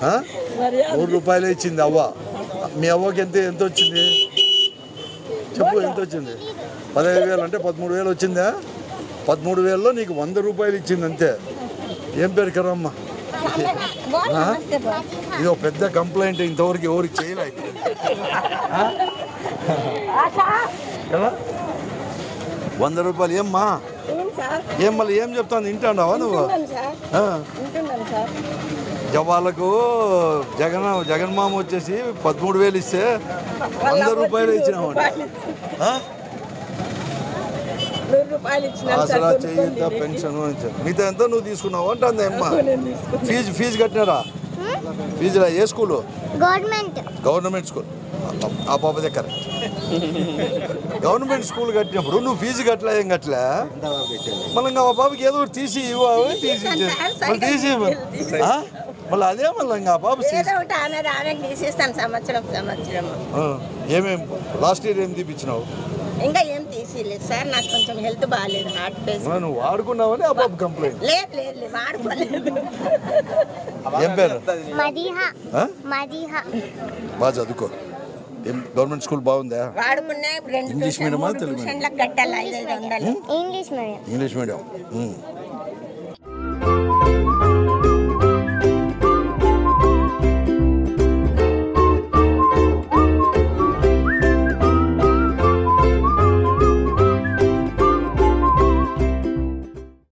ఆ? మూడు రూపాయలు ఇచ్చింది అవ్వ మీ అవ్వకి ఎంత ఎంత వచ్చింది చెప్పు ఎంత వచ్చింది పదహైదు వేలు అంటే పదమూడు వేలు వచ్చిందా పదమూడు వేలలో నీకు వంద రూపాయలు ఇచ్చింది అంతే ఏం పేరు కరమ్మ ఆ? ఇది ఒక పెద్ద కంప్లైంట్ ఇంతవరకు ఎవరికి చేయలే ఆ? ఎలా వంద రూపాయలు ఏమ్మా ఏం మళ్ళీ ఏం చెప్తాను వింటాడావా నువ్వు ఆ. వాళ్ళకు జగన్ జగన్మామ వచ్చేసి పదమూడు వేలు ఇస్తే వంద రూపాయలు ఇచ్చినామంట ఆ? నూరు రూపాయలు ఇచ్చినాను సార్ ఆసరా కొనుక్కోండి. చేయుత పెన్షన్ అని చెప్పి. మిగతా ఎంత నువ్వు తీసుకున్నావు అంటుంది అమ్మ నేను తీసుకున్నాను. ఫీజు ఫీజు కట్టినారా ఫీజులా ఏ స్కూలు గవర్నమెంట్ గవర్నమెంట్ స్కూల్ ఆ పాప దగ్గర గవర్నమెంట్ స్కూల్ కట్టినప్పుడు నువ్వు ఫీజు కట్టలే ఏం కట్టలే మళ్ళీ ఇంకా ఆ పాపకి ఏదో ఒకటి తీసి ఇవ్వాలి తీసి ఇచ్చే. మళ్ళీ తీసి ఇవ్వు. ఆ? మళ్ళీ అదే మళ్ళీ ఇంకా ఆ పాప తీసి ఏదో ఒకటి ఆమె ఆమెకు తీసేస్తాను సంవత్సరం సంవత్సరం ఆ. ఏమేం లాస్ట్ ఇయర్ ఏం తీపిచ్చినావు ఇంకా ఏం తీసిలేదు సార్ నాకు కొంచెం హెల్త్ బాగాలేదు హార్ట్ పేషెంట్ ఆ, నువ్వు వాడుకున్నావని ఆ పాప కంప్లైంట్ లేదు లేదు లేదు వాడుకోలేదు ఏం పేరు మదిహ ఆ? మదిహ బాగా చదువుకో ఏం గవర్నమెంట్ స్కూల్ బాగుందా వాడుకునే రెండు ఇంగ్లీష్ ట్యూషన్ మీడియమా, మూడు తెలుగు ట్యూషన్లకు కట్టాలి ఐదు ఐదు వందలు ఇంగ్లీష్ మీడియం ఇంగ్లీష్ మీడియం ఉమ్.